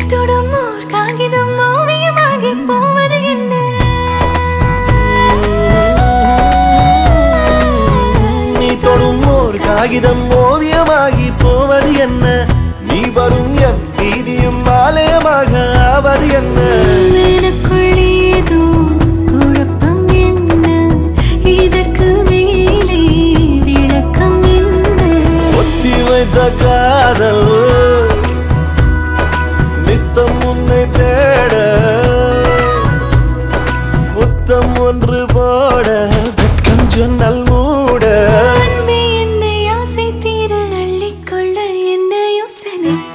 தொடும் ஓர் காகிதம் ஓவியமாகி போவது என்ன நீ தொடும் ஓர் காகிதம் ஓவியமாகி போவது என்ன நீ வரும் என் வீதியும் ஆலயமாக ஆவது என்ன எனக்குள் ஏதோ